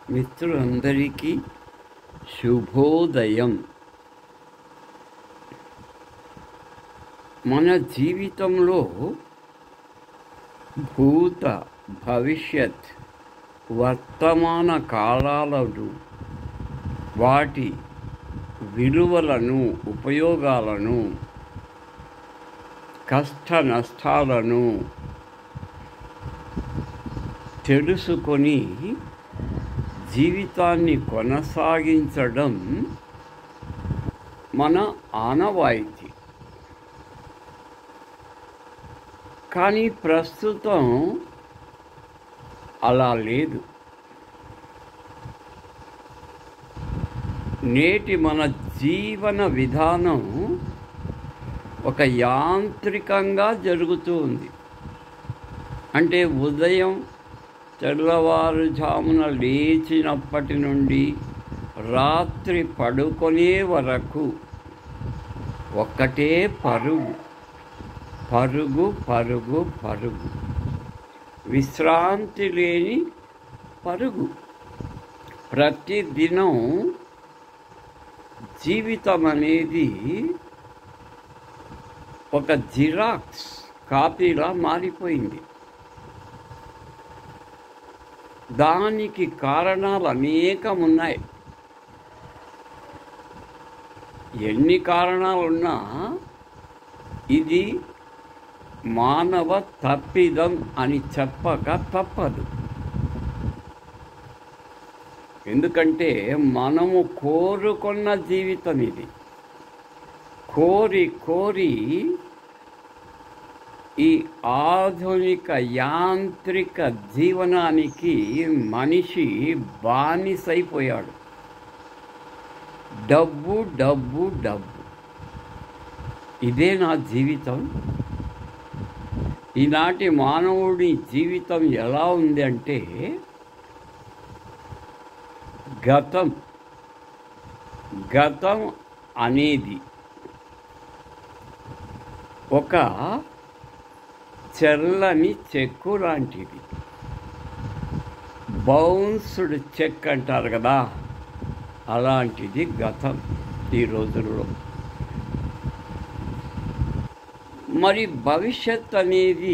మిత్రులందరికీ శుభోదయం మన జీవితంలో భూత భవిష్యత్ వర్తమాన కాలాలను వాటి విలువలను ఉపయోగాలను కష్ట నష్టాలను తెలుసుకొని జీవితాన్ని కొనసాగించడం మన ఆనవాయితీ కానీ ప్రస్తుతం అలా లేదు నేటి మన జీవన విధానం ఒక యాంత్రికంగా జరుగుతూ ఉంది అంటే ఉదయం తెల్లవారుజామున లేచినప్పటి నుండి రాత్రి పడుకునే వరకు ఒక్కటే పరుగు పరుగు పరుగు పరుగు విశ్రాంతి లేని పరుగు ప్రతిదినం జీవితం అనేది ఒక జిరాక్స్ కాపీలా మారిపోయింది దానికి కారణాలు అనేకం ఉన్నాయి ఎన్ని కారణాలున్నా ఇది మానవ తప్పిదం అని చెప్పక తప్పదు ఎందుకంటే మనము కోరుకున్న జీవితం ఇది కోరి కోరి ఈ ఆధునిక యాంత్రిక జీవనానికి మనిషి బానిసైపోయాడు డబ్బు డబ్బు డబ్బు ఇదే నా జీవితం ఈనాటి మానవుడి జీవితం ఎలా ఉంది అంటే గతం గతం అనేది ఒక చెల్లని చెక్కు లాంటిది బౌన్స్డ్ చెక్ అంటారు కదా అలాంటిది గతం ఈ రోజుల్లో మరి భవిష్యత్ అనేది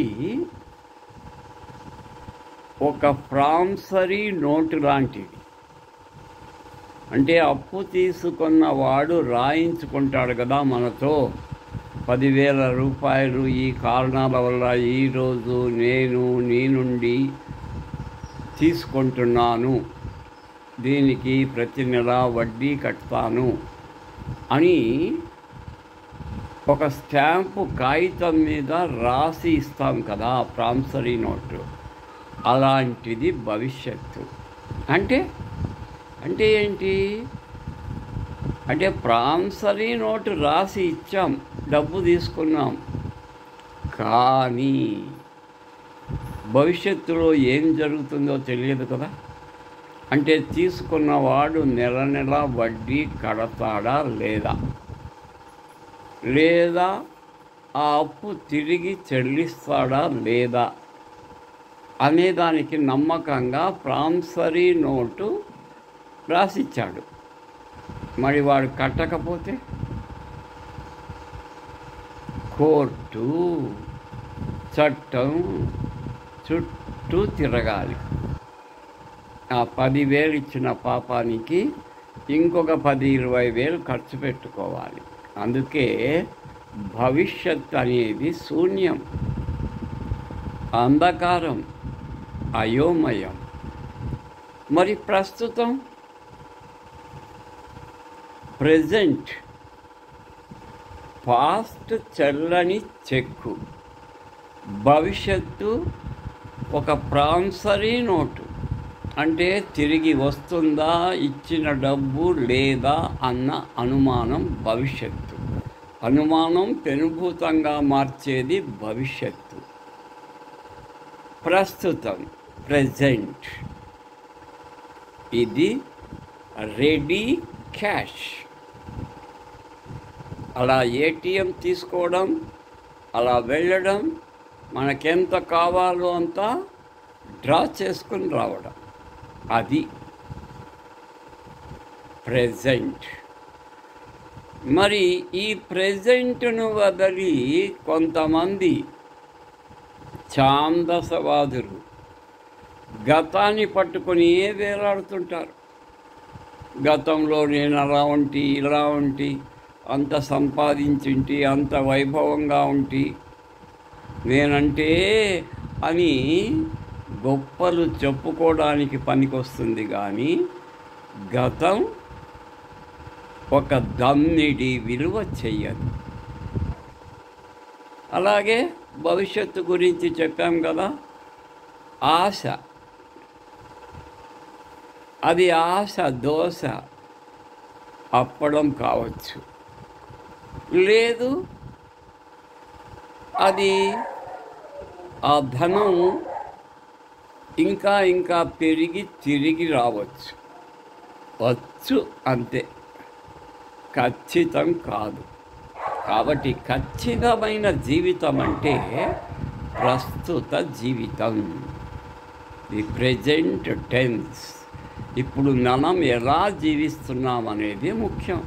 ఒక ప్రాంసరీ నోటు లాంటిది అంటే అప్పు తీసుకున్న వాడు రాయించుకుంటాడు కదా మనతో పదివేల రూపాయలు ఈ కారణాల వల్ల ఈరోజు నేను నీ నుండి తీసుకుంటున్నాను దీనికి ప్రతి నెల వడ్డీ కడతాను అని ఒక స్టాంపు కాగితం మీద రాసి ఇస్తాం కదా ప్రాంసరీ నోటు అలాంటిది భవిష్యత్తు అంటే అంటే ఏంటి అంటే ప్రాంసరీ నోటు రాసి ఇచ్చాం డబ్బు తీసుకున్నాం కానీ భవిష్యత్తులో ఏం జరుగుతుందో తెలియదు కదా అంటే తీసుకున్నవాడు నెల నెల వడ్డీ కడతాడా లేదా లేదా ఆ అప్పు తిరిగి చెల్లిస్తాడా లేదా అనేదానికి నమ్మకంగా ప్రాంసరీ నోటు రాసిచ్చాడు మరి వాడు కట్టకపోతే కోర్టు చట్టం చుట్టూ తిరగాలి ఆ పదివేలు ఇచ్చిన పాపానికి ఇంకొక పది ఇరవై వేలు ఖర్చు పెట్టుకోవాలి అందుకే భవిష్యత్ అనేది శూన్యం అంధకారం అయోమయం మరి ప్రస్తుతం ప్రజెంట్ పాస్ట్ చెల్లని చెక్కు భవిష్యత్తు ఒక ప్రాంసరీ నోటు అంటే తిరిగి వస్తుందా ఇచ్చిన డబ్బు లేదా అన్న అనుమానం భవిష్యత్తు అనుమానం పెనుభూతంగా మార్చేది భవిష్యత్తు ప్రస్తుతం ప్రజెంట్ ఇది రెడీ క్యాష్ అలా ఏటీఎం తీసుకోవడం అలా వెళ్ళడం మనకెంత కావాలో అంత డ్రా చేసుకుని రావడం అది ప్రజెంట్ మరి ఈ ప్రజెంట్ను వదిలి కొంతమంది ఛాందసవాదులు గతాన్ని పట్టుకొని వేలాడుతుంటారు గతంలో నేను అలా ఉంటి ఇలా ఉంటి అంత సంపాదించింటి అంత వైభవంగా ఉంటి నేనంటే అని గొప్పలు చెప్పుకోవడానికి పనికొస్తుంది కానీ గతం ఒక దమ్మిడి విలువ చెయ్యదు అలాగే భవిష్యత్తు గురించి చెప్పాం కదా ఆశ అది ఆశ దోశ అప్పడం కావచ్చు లేదు అది ఆ ధనం ఇంకా ఇంకా పెరిగి తిరిగి రావచ్చు వచ్చు అంతే ఖచ్చితం కాదు కాబట్టి ఖచ్చితమైన జీవితం అంటే ప్రస్తుత జీవితం ది ప్రజెంట్ టెన్స్ ఇప్పుడు మనం ఎలా జీవిస్తున్నాం అనేది ముఖ్యం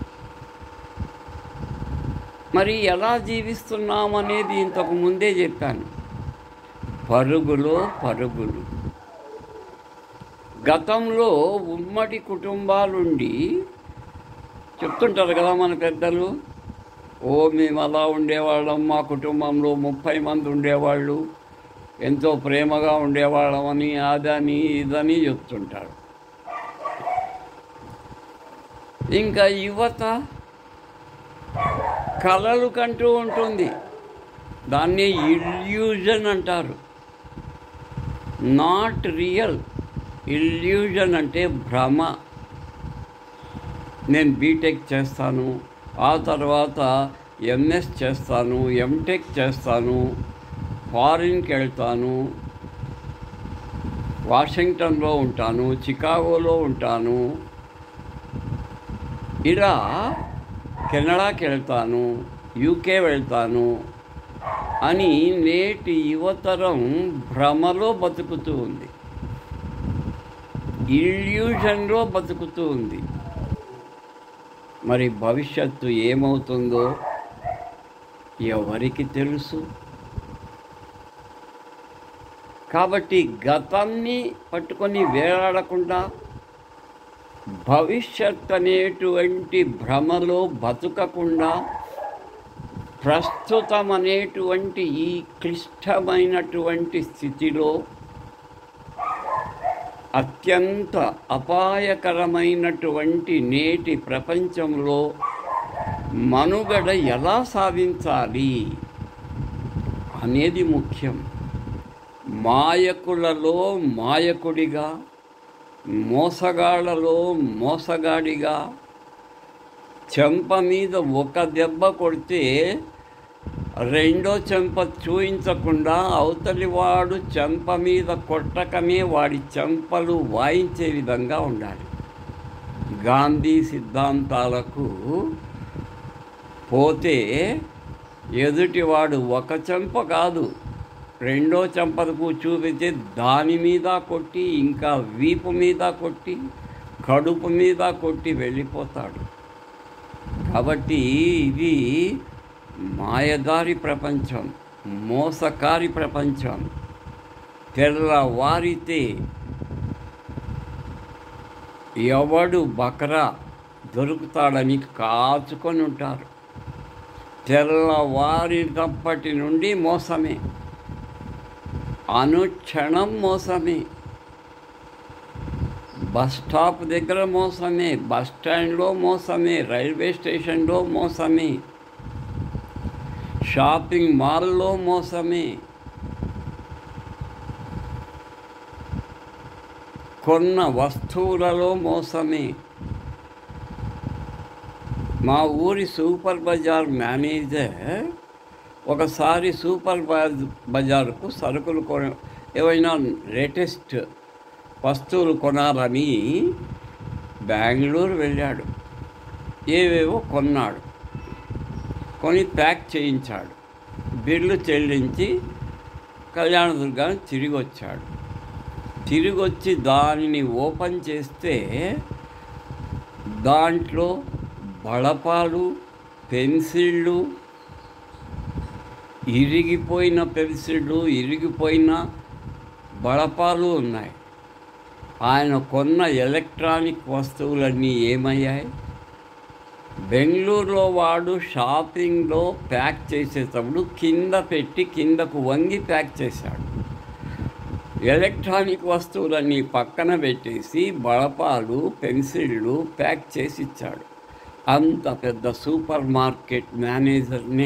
మరి ఎలా జీవిస్తున్నాం అనేది ఇంతకు ముందే చెప్పాను పరుగులో పరుగులు గతంలో ఉమ్మడి కుటుంబాలుండి చెప్తుంటారు కదా మన పెద్దలు ఓ మేము అలా ఉండేవాళ్ళం మా కుటుంబంలో ముప్పై మంది ఉండేవాళ్ళు ఎంతో ప్రేమగా ఉండేవాళ్ళమని అదని ఇదని చెప్తుంటారు ఇంకా యువత కలలు కంటూ ఉంటుంది దాన్ని ఇల్యూజన్ అంటారు నాట్ రియల్ ఇల్యూజన్ అంటే భ్రమ నేను బీటెక్ చేస్తాను ఆ తర్వాత ఎంఎస్ చేస్తాను ఎంటెక్ చేస్తాను ఫారిన్కి వెళ్తాను వాషింగ్టన్లో ఉంటాను చికాగోలో ఉంటాను ఇలా కెనడాకి వెళ్తాను యూకే వెళ్తాను అని నేటి యువతరం భ్రమలో బతుకుతూ ఉంది ఇల్యూషన్లో బతుకుతూ ఉంది మరి భవిష్యత్తు ఏమవుతుందో ఎవరికి తెలుసు కాబట్టి గతాన్ని పట్టుకొని వేలాడకుండా భవిష్యత్ అనేటువంటి భ్రమలో బతుకకుండా ప్రస్తుతం అనేటువంటి ఈ క్లిష్టమైనటువంటి స్థితిలో అత్యంత అపాయకరమైనటువంటి నేటి ప్రపంచంలో మనుగడ ఎలా సాధించాలి అనేది ముఖ్యం మాయకులలో మాయకుడిగా మోసగాళ్లలో మోసగాడిగా చెంప మీద ఒక దెబ్బ కొడితే రెండో చెంప చూయించకుండా అవతలి వాడు చెంప మీద కొట్టకమే వాడి చెంపలు వాయించే విధంగా ఉండాలి గాంధీ సిద్ధాంతాలకు పోతే ఎదుటివాడు ఒక చెంప కాదు రెండో చెంపకు చూపితే దాని మీద కొట్టి ఇంకా వీపు మీద కొట్టి కడుపు మీద కొట్టి వెళ్ళిపోతాడు కాబట్టి ఇది మాయదారి ప్రపంచం మోసకారి ప్రపంచం తెల్లవారితే ఎవడు బకరా దొరుకుతాడని కాచుకొని ఉంటారు తెల్లవారినప్పటి నుండి మోసమే అనుక్షణం మోసమే బస్ స్టాప్ దగ్గర మోసమే బస్ స్టాండ్లో మోసమే రైల్వే స్టేషన్లో మోసమే షాపింగ్ మాల్లో మోసమే కొన్న వస్తువులలో మోసమే మా ఊరి సూపర్ బజార్ మేనేజర్ ఒకసారి సూపర్ బజ- బజార్కు సరుకులు కొన ఏవైనా లేటెస్ట్ వస్తువులు కొనాలని బెంగళూరు వెళ్ళాడు ఏవేవో కొన్నాడు కొని ప్యాక్ చేయించాడు బిల్లు చెల్లించి కళ్యాణదుర్గానికి తిరిగి వచ్చాడు తిరిగి వచ్చి దానిని ఓపెన్ చేస్తే దాంట్లో బళపాలు పెన్సిళ్ళు ఇరిగిపోయిన పెన్సిళ్ళు ఇరిగిపోయిన బళపాలు ఉన్నాయి ఆయన కొన్న ఎలక్ట్రానిక్ వస్తువులన్నీ ఏమయ్యాయి బెంగళూరులో వాడు షాపింగ్లో ప్యాక్ చేసేటప్పుడు కింద పెట్టి కిందకు వంగి ప్యాక్ చేశాడు ఎలక్ట్రానిక్ వస్తువులన్నీ పక్కన పెట్టేసి బళపాలు పెన్సిళ్ళు ప్యాక్ చేసి ఇచ్చాడు అంత పెద్ద సూపర్ మార్కెట్ మేనేజర్నే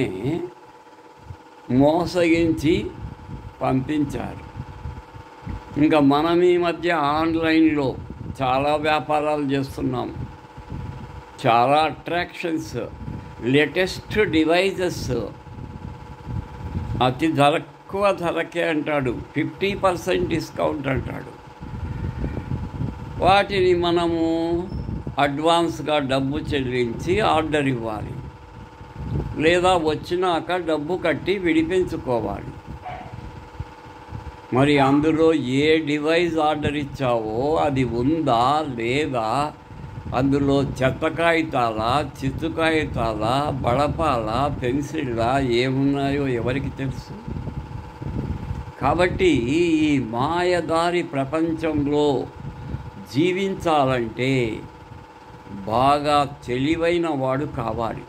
మోసగించి పంపించారు ఇంకా మనం ఈ మధ్య ఆన్లైన్లో చాలా వ్యాపారాలు చేస్తున్నాం చాలా అట్రాక్షన్స్ లేటెస్ట్ డివైజెస్ అతి తక్కువ ధరకే అంటాడు ఫిఫ్టీ పర్సెంట్ డిస్కౌంట్ అంటాడు వాటిని మనము అడ్వాన్స్గా డబ్బు చెల్లించి ఆర్డర్ ఇవ్వాలి లేదా వచ్చినాక డబ్బు కట్టి విడిపించుకోవాలి మరి అందులో ఏ డివైస్ ఆర్డర్ ఇచ్చావో అది ఉందా లేదా అందులో చెత్త కాగితాలా చిత్తు కాగితాలా బడపాల పెన్సిళ్ళా ఏమున్నాయో ఎవరికి తెలుసు కాబట్టి ఈ మాయదారి ప్రపంచంలో జీవించాలంటే బాగా తెలివైన వాడు కావాలి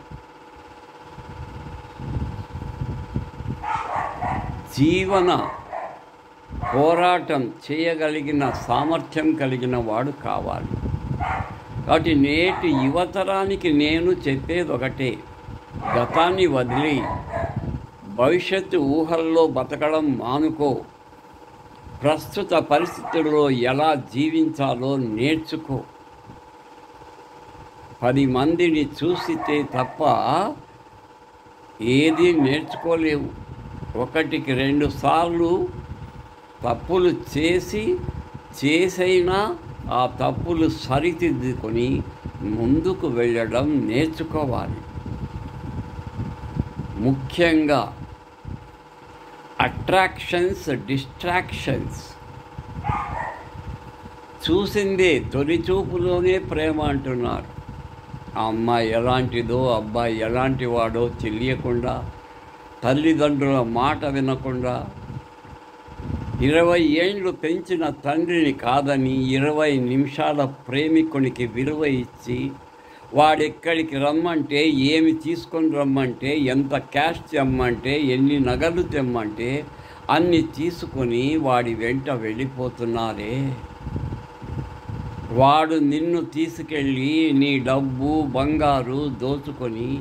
జీవన పోరాటం చేయగలిగిన సామర్థ్యం కలిగిన వాడు కావాలి కాబట్టి నేటి యువతరానికి నేను చెప్పేది ఒకటే గతాన్ని వదిలి భవిష్యత్తు ఊహల్లో బతకడం మానుకో ప్రస్తుత పరిస్థితుల్లో ఎలా జీవించాలో నేర్చుకో పది మందిని చూసితే తప్ప ఏది నేర్చుకోలేవు ఒకటికి రెండు సార్లు తప్పులు చేసి చేసైనా ఆ తప్పులు సరిదిద్దుకొని ముందుకు వెళ్ళడం నేర్చుకోవాలి ముఖ్యంగా అట్రాక్షన్స్ డిస్ట్రాక్షన్స్ చూసిందే తొలి చూపులోనే ప్రేమ అంటున్నారు ఆ అమ్మాయి ఎలాంటిదో అబ్బాయి ఎలాంటి వాడో తెలియకుండా తల్లిదండ్రుల మాట వినకుండా ఇరవై ఏండ్లు పెంచిన తండ్రిని కాదని ఇరవై నిమిషాల ప్రేమికునికి విలువ ఇచ్చి వాడెక్కడికి రమ్మంటే ఏమి తీసుకొని రమ్మంటే ఎంత క్యాష్ తెమ్మంటే ఎన్ని నగలు తెమ్మంటే అన్ని తీసుకొని వాడి వెంట వెళ్ళిపోతున్నారే వాడు నిన్ను తీసుకెళ్ళి నీ డబ్బు బంగారు దోచుకొని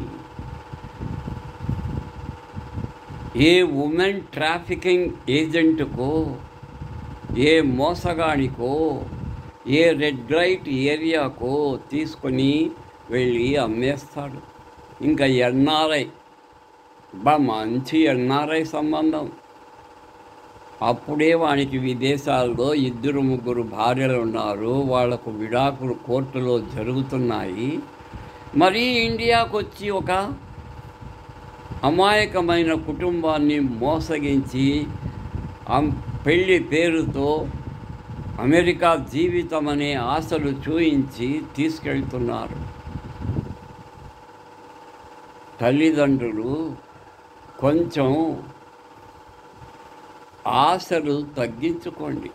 ఏ ఉమెన్ ట్రాఫికింగ్ ఏజెంట్కో ఏ మోసగానికో ఏ రెడ్ లైట్ ఏరియాకో తీసుకొని వెళ్ళి అమ్మేస్తాడు ఇంకా ఎన్ఆర్ఐ బా మంచి ఎన్ఆర్ఐ సంబంధం అప్పుడే వానికి విదేశాల్లో ఇద్దరు ముగ్గురు భార్యలు ఉన్నారు వాళ్లకు విడాకులు కోర్టులో జరుగుతున్నాయి మరీ ఇండియాకు వచ్చి ఒక అమాయకమైన కుటుంబాన్ని మోసగించి అం- పెళ్లి పేరుతో అమెరికా జీవితం అనే ఆశలు చూయించి తీసుకెళ్తున్నారు తల్లిదండ్రులు కొంచెం ఆశలు తగ్గించుకోండి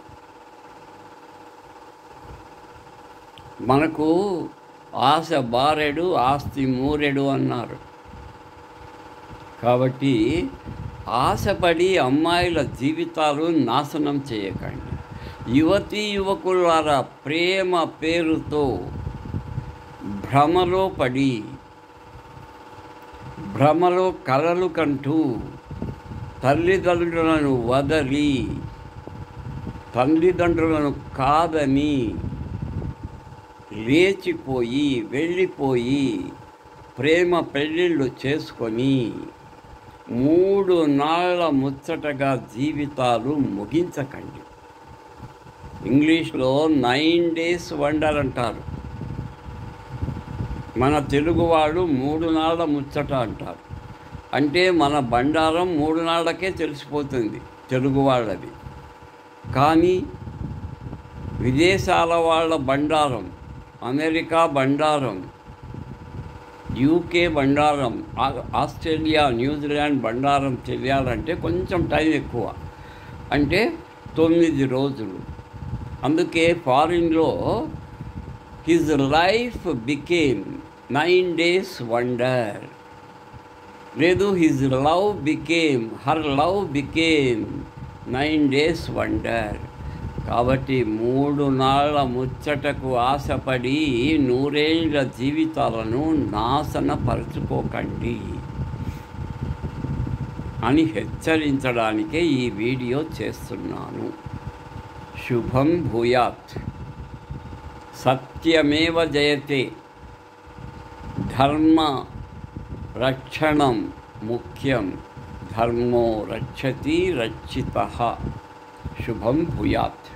మనకు ఆశ బారెడు ఆస్తి మూరెడు అన్నారు కాబట్టి ఆశపడి అమ్మాయిల జీవితాలు నాశనం చేయకండి యువతీ యువకులారా ప్రేమ పేరుతో భ్రమలో పడి భ్రమలో కలలు కంటూ తల్లిదండ్రులను వదలి తల్లిదండ్రులను కాదని లేచిపోయి వెళ్ళిపోయి ప్రేమ పెళ్ళిళ్ళు చేసుకొని మూడు నాళ్ళ ముచ్చటగా జీవితాలు ముగించకండి ఇంగ్లీష్లో నైన్ డేస్ వండర్ అంటారు మన తెలుగు వాళ్ళు మూడు నాళ్ళ ముచ్చట అంటారు అంటే మన బండారం మూడు నాళ్ళకే తెలిసిపోతుంది తెలుగు వాళ్ళది కానీ విదేశాల వాళ్ళ బండారం అమెరికా బండారం యూకే బండారం ఆ- ఆస్ట్రేలియా న్యూజిలాండ్ బండారం తెలియాలంటే కొంచెం టైం ఎక్కువ అంటే తొమ్మిది రోజులు అందుకే ఫారిన్లో his life became nine days wonder లేదు his love became her love became nine days wonder కాబట్టి మూడు నాళ్ళ ముచ్చటకు ఆశపడి నూరేళ్ల జీవితాలను నాశనపరుచుకోకండి అని హెచ్చరించడానికే ఈ వీడియో చేస్తున్నాను శుభం భూయాత్ సత్యమేవ జయతే ధర్మ రక్షణం ముఖ్యం ధర్మో రక్షతి రక్షిత శుభం భూయాత్